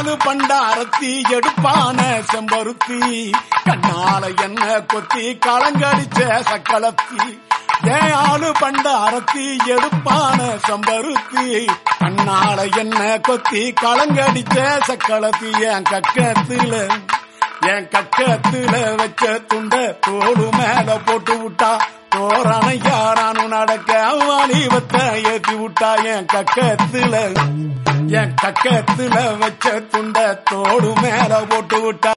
ஆளு பண்டாரத்தி எடுப்பான செம்பருத்தி கண்ணால என்ன கொத்தி களங்கடிச்ச சக்களத்தி ஏன் ஆளு பண்டாரத்தி எடுப்பான செம்பருத்தி கண்ணால என்ன கொத்தி களங்கடிச்ச சக்களத்தி என் கக்கத்துல என் கக்கத்துல வச்ச துண்ட தோடு மேல போட்டு விட்டா தோரணை யாரானும் நடக்க வாலிபத்த ஏத்தி விட்டா என் கக்கத்துல என் கக்கத்துல வச்ச துண்ட தோடு மேல போட்டு விட்டா